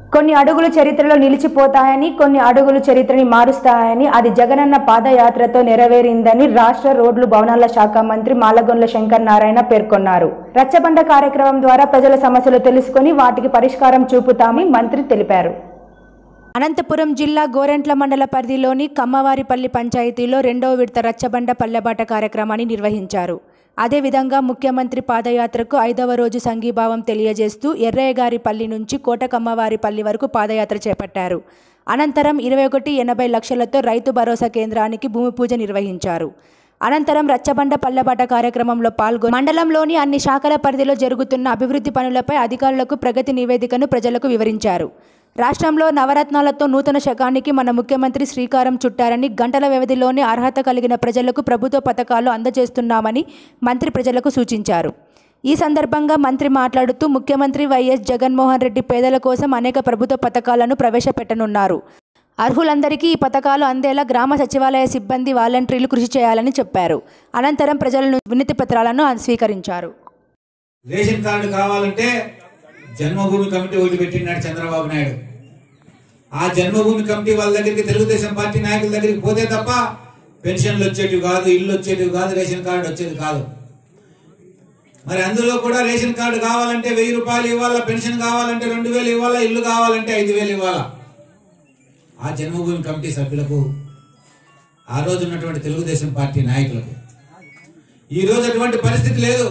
కొన్ని అడుగులు చరిత్రలో నిలిచిపోతాయని కొన్ని అడుగులు చరిత్రని మారుస్తాయని అది జగనన్న పాదయాత్రతో నెరవేరిందని రాష్ట్ర రోడ్లు భవనాల శాఖ మంత్రి మాలగొండ్ల శంకర్ నారాయణ పేర్కొన్నారు రచ్చబండ కార్యక్రమం ద్వారా ప్రజల సమస్యలు తెలుసుకొని వాటికి పరిష్కారం చూపుతామని మంత్రి తెలిపారు అనంతపురం జిల్లా గోరెంట్ల మండల పరిధిలోని కమ్మవారిపల్లి పంచాయతీలో రెండవ విడత రచ్చబండ పల్లెబాట కార్యక్రమాన్ని నిర్వహించారు అదేవిధంగా ముఖ్యమంత్రి పాదయాత్రకు ఐదవ రోజు సంఘీభావం తెలియజేస్తూ ఎర్రయ్యగారిపల్లి నుంచి కోట కమ్మవారిపల్లి వరకు పాదయాత్ర చేపట్టారు అనంతరం ఇరవై ఒకటి ఎనభై లక్షలతో రైతు భరోసా కేంద్రానికి భూమి పూజ నిర్వహించారు అనంతరం రచ్చబండ పల్లెబాట కార్యక్రమంలో పాల్గొని మండలంలోని అన్ని శాఖల పరిధిలో జరుగుతున్న అభివృద్ధి పనులపై అధికారులకు ప్రగతి నివేదికను ప్రజలకు వివరించారు రాష్ట్రంలో నవరత్నాలతో నూతన శకానికి మన ముఖ్యమంత్రి శ్రీకారం చుట్టారని గంటల వ్యవధిలోనే అర్హత కలిగిన ప్రజలకు ప్రభుత్వ పథకాలు అందజేస్తున్నామని మంత్రి ప్రజలకు సూచించారు ఈ సందర్భంగా మంత్రి మాట్లాడుతూ ముఖ్యమంత్రి వైఎస్ జగన్మోహన్ రెడ్డి పేదల కోసం అనేక ప్రభుత్వ పథకాలను ప్రవేశపెట్టనున్నారు అర్హులందరికీ ఈ పథకాలు అందేలా గ్రామ సచివాలయ సిబ్బంది వాలంటీర్లు కృషి చేయాలని చెప్పారు అనంతరం ప్రజలను వినతి పత్రాలను స్వీకరించారు రేషన్ కార్డు కావాలంటే జన్మభూమి కమిటీ ఒకటి పెట్టినాడు చంద్రబాబు నాయుడు ఆ జన్మభూమి కమిటీ వాళ్ళ దగ్గరికి తెలుగుదేశం పార్టీ నాయకుల దగ్గరికి పోతే తప్ప పెన్షన్లు వచ్చేటివి కాదు ఇల్లు వచ్చేటివి కాదు రేషన్ కార్డు వచ్చేది కాదు మరి అందులో కూడా రేషన్ కార్డు కావాలంటే వెయ్యి రూపాయలు ఇవ్వాలా పెన్షన్ కావాలంటే రెండు వేలు ఇవ్వాలా ఇల్లు కావాలంటే ఐదు వేలు ఇవ్వాలా ఆ జన్మభూమి కమిటీ సభ్యులకు ఆ రోజు ఉన్నటువంటి తెలుగుదేశం పార్టీ నాయకులకు ఈ రోజు అటువంటి పరిస్థితి లేదు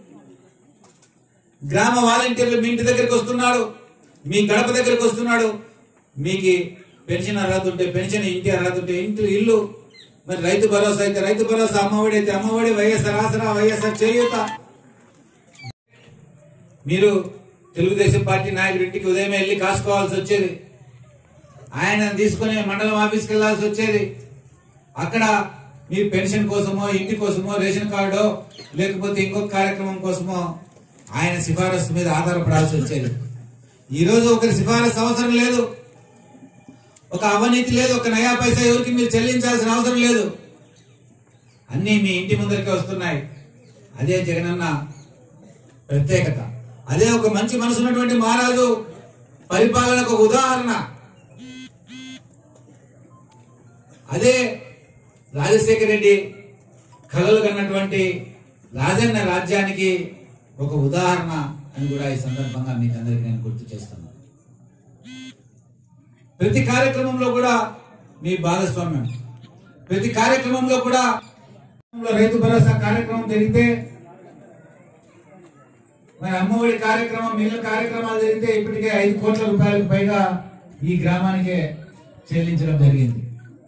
గ్రామ వాలంటీర్లు మీ ఇంటి దగ్గరికి వస్తున్నాడు మీ గడప దగ్గరికి వస్తున్నాడు మీకు పెన్షన్ అర్హత ఉంటే పెన్షన్ ఇంటి అర్హత ఉంటే ఇంటి ఇల్లు మరి రైతు భరోసా అయితే రైతు భరోసా అమ్మఒడి అయితే అమ్మఒడి వైఎస్ఆర్ ఆసరా వైఎస్ఆర్ చేయూత మీరు తెలుగుదేశం పార్టీ నాయకుడి ఇంటికి ఉదయమే వెళ్ళి కాసుకోవాల్సి వచ్చేది ఆయన తీసుకుని మండలం ఆఫీస్కి వెళ్లాల్సి వచ్చేది అక్కడ మీ పెన్షన్ కోసమో ఇంటి కోసమో రేషన్ కార్డో లేకపోతే ఇంకొక కార్యక్రమం కోసమో ఆయన సిఫారసు మీద ఆధారపడాల్సి వచ్చేది ఈ రోజు ఒకరి సిఫారసు అవసరం లేదు ఒక అవినీతి లేదు ఒక నయా పైసా ఎవరికి మీరు చెల్లించాల్సిన అవసరం లేదు అన్నీ మీ ఇంటి ముందరికి వస్తున్నాయి అదే జగనన్న ప్రత్యేకత అదే ఒక మంచి మనసు ఉన్నటువంటి మహారాజు పరిపాలనకు ఒక ఉదాహరణ అదే రాజశేఖర రెడ్డి కలలు కన్నటువంటి రాజన్న రాజ్యానికి ఒక ఉదాహరణ అని కూడా ఈ సందర్భంగా మీకు అందరికీ నేను గుర్తు చేస్తున్నాను ప్రతి కార్యక్రమంలో కూడా మీ భాగస్వామ్యం ప్రతి కార్యక్రమంలో కూడా రైతు భరోసా కార్యక్రమం జరిగితే మరి అమ్మఒడి కార్యక్రమం మిగిలిన కార్యక్రమాలు జరిగితే ఇప్పటికే ఐదు కోట్ల రూపాయలకు పైగా ఈ గ్రామానికే చెల్లించడం జరిగింది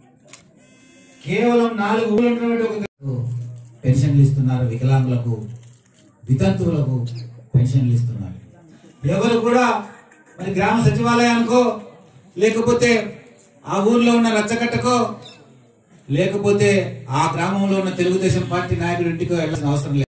కేవలం నాలుగు ఊళ్ళు ఉన్నటువంటి ఒక పెన్షన్లు ఇస్తున్నారు వికలాంగులకు వితంతువులకు పెన్షన్లు ఇస్తున్నారు ఎవరు కూడా మరి గ్రామ సచివాలయానికో లేకపోతే ఆ ఊర్లో ఉన్న రచ్చకట్టకో లేకపోతే ఆ గ్రామంలో ఉన్న తెలుగుదేశం పార్టీ నాయకుడి ఇంటికో వెళ్ళాల్సిన అవసరం లేదు